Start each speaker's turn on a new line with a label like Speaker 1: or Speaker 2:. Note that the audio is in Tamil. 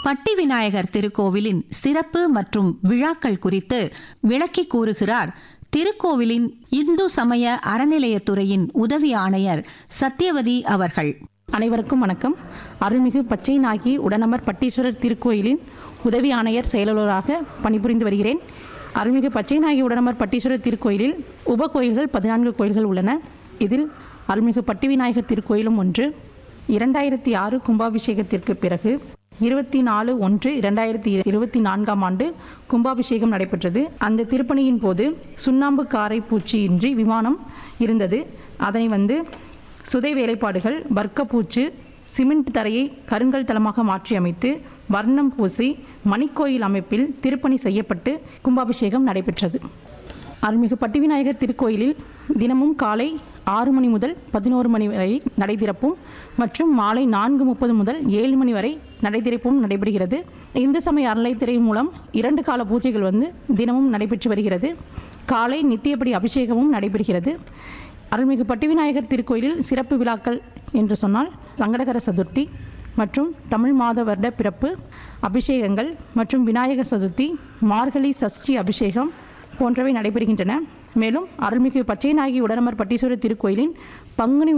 Speaker 1: பட்டி விநாயகர் திருக்கோவிலின் சிறப்பு மற்றும் விழாக்கள் குறித்து விளக்கி கூறுகிறார் திருக்கோவிலின் இந்து சமய அறநிலையத்துறையின் உதவி ஆணையர் சத்யவதி அவர்கள்
Speaker 2: அனைவருக்கும் வணக்கம் அருள்மிகு பச்சை நாகி உடனமர் பட்டீஸ்வரர் திருக்கோயிலின் உதவி ஆணையர் செயலாளராக பணிபுரிந்து வருகிறேன் அருள்மிகு பச்சை நாகி உடனமர் பட்டீஸ்வரர் திருக்கோயிலில் உப கோயில்கள் பதினான்கு கோயில்கள் உள்ளன இதில் அருள்மிகு பட்டி விநாயகர் திருக்கோயிலும் ஒன்று இரண்டாயிரத்தி ஆறு கும்பாபிஷேகத்திற்கு பிறகு இருபத்தி நாலு ஒன்று இரண்டாயிரத்தி இருபத்தி நான்காம் ஆண்டு கும்பாபிஷேகம் நடைபெற்றது அந்த திருப்பணியின் போது சுண்ணாம்பு காரை பூச்சியின்றி விமானம் இருந்தது அதனை வந்து சுதை வேலைப்பாடுகள் வர்க்கப்பூச்சு சிமெண்ட் தரையை கருங்கல் தளமாக மாற்றி அமைத்து வர்ணம் பூசி மணிக்கோயில் அமைப்பில் திருப்பணி செய்யப்பட்டு கும்பாபிஷேகம் நடைபெற்றது அருள்மிகு பட்டிவிநாயகர் திருக்கோயிலில் தினமும் காலை ஆறு மணி முதல் பதினோரு மணி வரை நடை திறப்பும் மற்றும் மாலை நான்கு முப்பது முதல் ஏழு மணி வரை நடை திறப்பும் நடைபெறுகிறது இந்து சமய அறநிலைத்துறை மூலம் இரண்டு கால பூஜைகள் வந்து தினமும் நடைபெற்று வருகிறது காலை நித்தியப்படி அபிஷேகமும் நடைபெறுகிறது அருள்மிகு பட்டிவிநாயகர் திருக்கோயிலில் சிறப்பு விழாக்கள் என்று சொன்னால் சங்கடகர சதுர்த்தி மற்றும் தமிழ் மாத வருட பிறப்பு அபிஷேகங்கள் மற்றும் விநாயகர் சதுர்த்தி மார்கழி சஷ்டி அபிஷேகம் போன்றவை நடைபெறுகின்றன மேலும் அருள்மிகு பச்சைநாயகி உடனமர் பட்டீஸ்வரர் திருக்கோயிலின் பங்குனி